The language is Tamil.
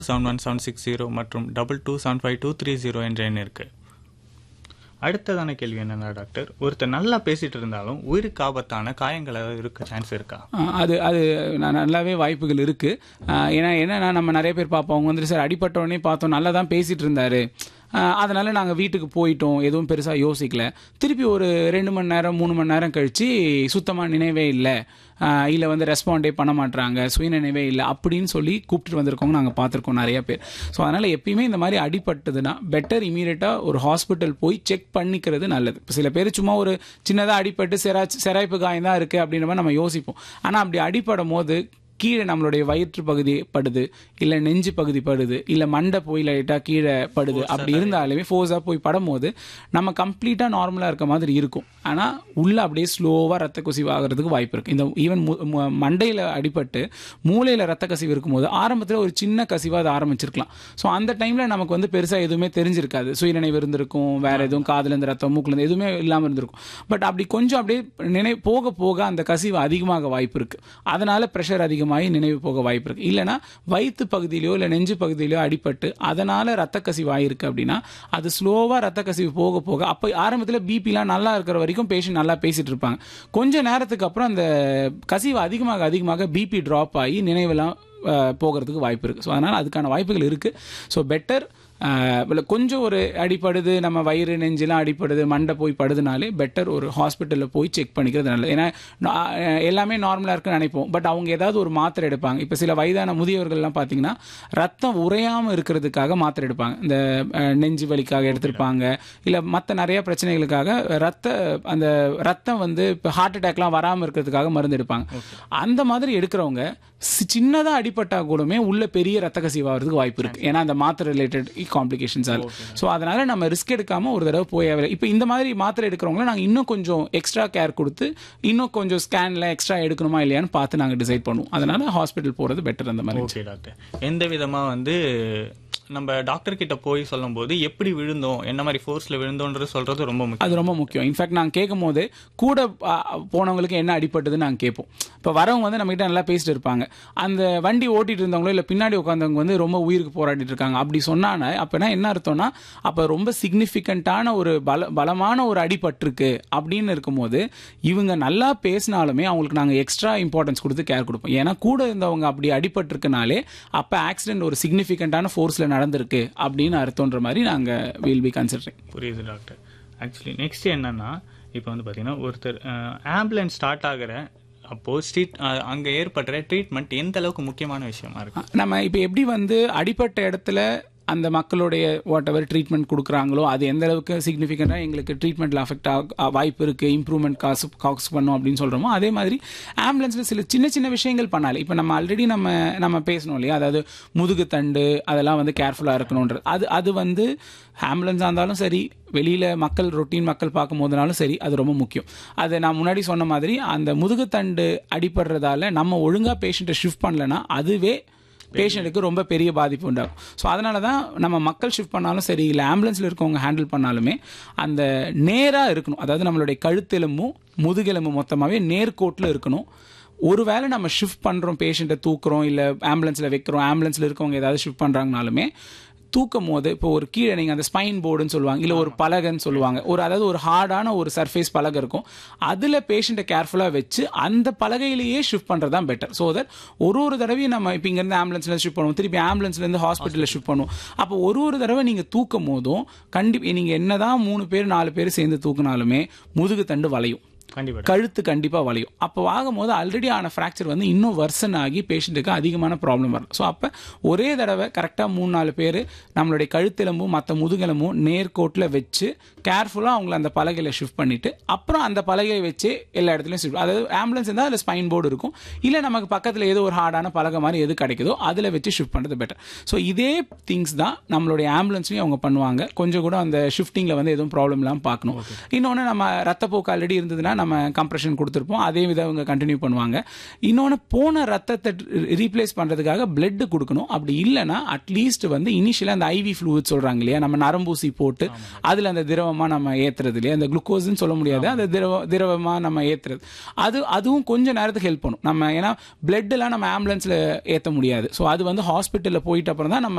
seven one seven six zero மற்றும் double two seven five two three zero என்ற எண் இருக்கு அடுத்ததான கேள்வி என்னன்னா டாக்டர் ஒருத்தர் நல்லா பேசிட்டு இருந்தாலும் உயிருக்கு ஆபத்தான காயங்கள் ஏதாவது இருக்க சான்ஸ் இருக்கா ஆ, அது அது ந- நல்லாவே வாய்ப்புகள் இருக்கு ஆ, ஏன்னா என்னன்னா நம்ம நிறைய பேர் பார்ப்போம் அவங்க வந்துட்டு சார் அடிபட்ட உடனே பார்த்தோம் நல்லா தான் பேசிட்டு இருந்தாரு ஆ, அதனால நாங்கள் வீட்டுக்கு போயிட்டோம் எதுவும் பெருசாக யோசிக்கல திருப்பி ஒரு ரெண்டு மணி நேரம் மூணு மணி நேரம் கழிச்சு சுத்தமாக நினைவே இல்லை இல்லை வந்து ரெஸ்பாண்டே பண்ண மாட்றாங்க சுயநினைவே இல்லை அப்படின்னு சொல்லி கூப்பிட்டு வந்திருக்கவங்க நாங்கள் பார்த்துருக்கோம் நிறைய பேர் ஸோ அதனால் எப்பயுமே இந்த மாதிரி அடிபட்டதுன்னா பெட்டர் இமீடியட்டாக ஒரு ஹாஸ்பிட்டல் போய் செக் பண்ணிக்கிறது நல்லது இப்போ சில பேர் சும்மா ஒரு சின்னதாக அடிபட்டு செரா செராய்ப்பு காயம் தான் இருக்குது அப்படின்ற மாதிரி நம்ம யோசிப்போம் ஆனால் அப்படி அடிபடும் போது கீழே நம்மளுடைய வயிற்று பகுதி படுது இல்லை நெஞ்சு பகுதி படுது இல்லை மண்டை போய் லைட்டாக கீழே படுது அப்படி இருந்தாலுமே ஃபோர்ஸாக போய் படும்போது நம்ம கம்ப்ளீட்டாக நார்மலாக இருக்க மாதிரி இருக்கும் ஆனால் உள்ள அப்படியே ஸ்லோவாக ரத்த கசிவு ஆகிறதுக்கு வாய்ப்பு இருக்குது இந்த ஈவன் மண்டையில் அடிபட்டு மூளையில் ரத்த கசிவு இருக்கும்போது ஆரம்பத்தில் ஒரு சின்ன கசிவாக அது ஆரம்பிச்சிருக்கலாம் ஸோ அந்த டைமில் நமக்கு வந்து பெருசாக எதுவுமே தெரிஞ்சிருக்காது சுயநினைவு இருந்திருக்கும் வேற எதுவும் காதுலேருந்து ரத்தம் மூக்குலேருந்து எதுவுமே இல்லாமல் இருந்திருக்கும் பட் அப்படி கொஞ்சம் அப்படியே நினை போக போக அந்த கசிவு அதிகமாக வாய்ப்பு இருக்குது அதனால ப்ரெஷர் அதிகமாகி நினைவு போக வாய்ப்பு இருக்குது இல்லைனா வயிற்று பகுதியிலையோ இல்லை நெஞ்சு பகுதியிலையோ அடிபட்டு அதனால ரத்த கசிவு ஆயிருக்கு அப்படின்னா அது ஸ்லோவாக ரத்த கசிவு போக போக அப்போ ஆரம்பத்தில் பிபிலாம் நல்லா இருக்கிற வரைக்கும் பேஷண்ட் நல்லா பேசிட்டு இருப்பாங்க கொஞ்ச நேரத்துக்கு அப்புறம் அந்த கசிவு அதிகமாக அதிகமாக பிபி ட்ராப் ஆகி நினைவெல்லாம் அஹ், போகிறதுக்கு வாய்ப்பு இருக்குது ஸோ அதனால் அதுக்கான வாய்ப்புகள் இருக்குது ஸோ பெட்டர் கொஞ்சம் ஒரு அடிப்படுது நம்ம வயிறு நெஞ்செல்லாம் அடிப்படுது மண்டை போய் படுதுனாலே பெட்டர் ஒரு ஹாஸ்பிட்டலில் போய் செக் பண்ணிக்கிறது நல்லது ஏன்னா நா- அஹ், எல்லாமே நார்மலாக இருக்குன்னு நினைப்போம் பட் அவங்க ஏதாவது ஒரு மாத்திரை எடுப்பாங்க இப்போ சில வயதான முதியவர்கள்லாம் பார்த்தீங்கன்னா ரத்தம் உறையாமல் இருக்கிறதுக்காக மாத்திரை எடுப்பாங்க இந்த அஹ், நெஞ்சு வலிக்காக எடுத்திருப்பாங்க இல்லை மற்ற நிறைய பிரச்சனைகளுக்காக ரத்த அந்த ரத்தம் வந்து இப்போ ஹார்ட் அட்டாக்லாம் வராமல் இருக்கிறதுக்காக மருந்து எடுப்பாங்க அந்த மாதிரி எடுக்கிறவங்க சி- சின்னதா அடிபட்டா கூடமே உள்ள பெரிய ரத்த கசிவு ஆகிறதுக்கு வாய்ப்பு இருக்கு ஏன்னா அந்த மாத்திரை ரிலேட்டட் காம்ப்ளிகேஷன்ஸால் ஸோ அதனால நம்ம ரிஸ்க் எடுக்காம ஒரு தடவை போய் இப்போ இந்த மாதிரி மாத்திரை எடுக்கிறவங்கள நாங்கள் இன்னும் கொஞ்சம் எக்ஸ்ட்ரா கேர் கொடுத்து இன்னும் கொஞ்சம் ஸ்கேன்ல எக்ஸ்ட்ரா எடுக்கணுமா இல்லையான்னு பார்த்து நாங்கள் டிசைட் பண்ணுவோம் அதனால ஹாஸ்பிட்டல் போறது பெட்டர் அந்த மாதிரி ஓகே டாக்டர் எந்த விதமா வந்து நம்ம டாக்டர் கிட்ட போய் சொல்லும்போது எப்படி விழுந்தோம் என்ன மாதிரி ஃபோர்ஸ்ல விழுந்தோன்றது சொல்றது ரொம்ப முக்கியம் அது ரொம்ப முக்கியம் இன்ஃபேக்ட் நாங்கள் கேட்கும் போது கூட ஆ, போனவங்களுக்கு என்ன அடிபட்டதுன்னு நாங்கள் கேட்போம் இப்போ வரவங்க வந்து நம்மகிட்ட நல்லா பேசிட்டு இருப்பாங்க அந்த வண்டி ஓட்டிட்டு இருந்தவங்களோ இல்லை பின்னாடி உட்காந்தவங்க வந்து ரொம்ப உயிருக்கு போராடிட்டு இருக்காங்க அப்படி சொன்னானே அப்போனா என்ன அர்த்தம்னா அப்போ ரொம்ப சிக்னிஃபிகண்ட்டான ஒரு பல பலமான ஒரு அடிபட்டிருக்கு அப்படின்னு இருக்கும்போது இவங்க நல்லா பேசினாலுமே அவங்களுக்கு நாங்கள் எக்ஸ்ட்ரா இம்பார்ட்டன்ஸ் கொடுத்து கேர் கொடுப்போம் ஏன்னா கூட இருந்தவங்க அப்படி அடிபட்டிருக்கனாலே அப்போ ஆக்சிடென்ட் ஒரு சிக்னிஃபிகண்ட்டான ஃபோர்ஸில் நடந்திருக்கு அப்படின்னு அர்த்தம்ன்ற மாதிரி நாங்கள் வில் பி கன்சிடரிங் புரியுது டாக்டர் ஆக்சுவலி நெக்ஸ்ட் என்னன்னா இப்போ வந்து பார்த்தீங்கன்னா ஒருத்தர் ஆம்புலன்ஸ் ஸ்டார்ட் ஆகிற அப்போ ஸ்ட்ரீட் அங்கே ஏற்படுற ட்ரீட்மெண்ட் எந்த அளவுக்கு முக்கியமான விஷயமா இருக்கு நம்ம இப்போ எப்படி வந்து அடிப்பட்ட இடத்துல அந்த மக்களுடைய வாட் எவர் ட்ரீட்மெண்ட் கொடுக்குறாங்களோ அது எந்த அளவுக்கு சிக்னிஃபிகண்ட்டாக எங்களுக்கு ட்ரீட்மெண்ட்டில் அஃபெக்ட் ஆக வாய்ப்பு இருக்குது இம்ப்ரூவ்மெண்ட் காசு காசு பண்ணும் அப்படின்னு சொல்கிறோமோ அதே மாதிரி ஆம்புலன்ஸில் சில சின்ன சின்ன விஷயங்கள் பண்ணாலே இப்போ நம்ம ஆல்ரெடி நம்ம நம்ம பேசணும் இல்லையா அதாவது முதுகு தண்டு அதெல்லாம் வந்து கேர்ஃபுல்லாக இருக்கணுன்றது அது அது வந்து ஆம்புலன்ஸாக இருந்தாலும் சரி வெளியில் மக்கள் ரொட்டீன் மக்கள் பார்க்கும் போதுனாலும் சரி அது ரொம்ப முக்கியம் அது நான் முன்னாடி சொன்ன மாதிரி அந்த முதுகுத்தண்டு அடிபடுறதால நம்ம ஒழுங்காக பேஷண்ட்டை ஷிஃப்ட் பண்ணலன்னா அதுவே பேஷண்ட்டுக்கு ரொம்ப பெரிய பாதிப்பு உண்டாகும் ஸோ அதனால தான் நம்ம மக்கள் ஷிஃப்ட் பண்ணாலும் சரி இல்லை ஆம்புலன்ஸில் இருக்கவங்க ஹேண்டில் பண்ணாலுமே அந்த நேராக இருக்கணும் அதாவது நம்மளுடைய கழுத்தெலும்பும் முதுகெலும்பு மொத்தமாகவே நேர்கோட்டில் இருக்கணும் ஒருவேளை நம்ம ஷிஃப்ட் பண்ணுறோம் பேஷண்ட்டை தூக்குறோம் இல்லை ஆம்புலன்ஸில் வைக்கிறோம் ஆம்புலன்ஸில் இருக்கவங்க ஏதாவது ஷிஃப்ட் பண்ணுறாங்கனாலுமே தூக்கும் போது இப்போ ஒரு கீழே நீங்கள் அந்த ஸ்பைன் போர்டுன்னு சொல்லுவாங்க இல்லை ஒரு பலகைன்னு சொல்லுவாங்க ஒரு அதாவது ஒரு ஹார்டான ஒரு சர்ஃபேஸ் பலகை இருக்கும் அதில் பேஷண்ட்டை கேர்ஃபுல்லாக வச்சு அந்த பலகையிலேயே ஷிஃப்ட் பண்ணுறது தான் பெட்டர் ஸோ தட் ஒரு ஒரு தடவையும் நம்ம இப்போ இங்கேருந்து ஆம்புலன்ஸில் ஷிஃப்ட் பண்ணுவோம் திருப்பி ஆம்புலன்ஸ்லேருந்து ஹாஸ்பிட்டலில் ஷிஃப்ட் பண்ணுவோம் அப்போ ஒரு ஒரு தடவை நீங்கள் தூக்கும் போதும் கண்டிப்பாக நீங்கள் என்னதான் மூணு பேர் நாலு பேர் சேர்ந்து தூக்குனாலுமே முதுகு தண்டு வளையும் கண்டிப்பா கழுத்து கண்டிப்பாக வலியும் அப்போ ஆகும்போது ஆல்ரெடி ஆன ஃப்ராக்சர் வந்து இன்னும் வர்சன் ஆகி பேஷண்ட்டுக்கு அதிகமான ப்ராப்ளம் வரும் ஸோ அப்போ ஒரே தடவை கரெக்டாக மூணு நாலு பேர் நம்மளுடைய கழுத்தெலும்பும் மற்ற முதுகெலும்பும் நேர்கோட்டில் வச்சு கேர்ஃபுல்லாக அவங்கள அந்த பலகையில் ஷிஃப்ட் பண்ணிட்டு அப்புறம் அந்த பலகையை வச்சு எல்லா இடத்துலையும் ஷிஃப்ட் அதாவது ஆம்புலன்ஸ் இருந்தால் அதில் ஸ்பைன் போர்டு இருக்கும் இல்லை நமக்கு பக்கத்தில் ஏதோ ஒரு ஹார்டான பலகை மாதிரி எது கிடைக்குதோ அதில் வச்சு ஷிஃப்ட் பண்ணுறது பெட்டர் ஸோ இதே திங்ஸ் தான் நம்மளுடைய ஆம்புலன்ஸ்லையும் அவங்க பண்ணுவாங்க கொஞ்சம் கூட அந்த ஷிஃப்டிங்கில் வந்து எதுவும் ப்ராப்ளம் இல்லாமல் பார்க்கணும் இன்னொன்று நம்ம ரத்தப்போக்கு ஆல்ரெடி இருந்ததுன்னா நம்ம கம்ப்ரெஷன் கொடுத்துருப்போம் அதே விதம் அவங்க கண்டினியூ பண்ணுவாங்க இன்னொன்று போன ரத்தத்தை ரீப்ளேஸ் பண்ணுறதுக்காக பிளட் கொடுக்கணும் அப்படி இல்லைன்னா அட்லீஸ்ட் வந்து இனிஷியலாக அந்த ஐவி ஃப்ளூயிட் சொல்கிறாங்க இல்லையா நம்ம நரம்பூசி போட்டு அதில் அந்த திரவமாக நம்ம ஏற்றுறது இல்லையா அந்த குளுக்கோஸ்ன்னு சொல்ல முடியாது அந்த திரவ திரவமாக நம்ம ஏற்றுறது அது அதுவும் கொஞ்ச நேரத்துக்கு ஹெல்ப் பண்ணும் நம்ம ஏன்னா பிளட்லாம் நம்ம ஆம்புலன்ஸில் ஏற்ற முடியாது ஸோ அது வந்து ஹாஸ்பிட்டலில் போயிட்ட அப்புறம் தான் நம்ம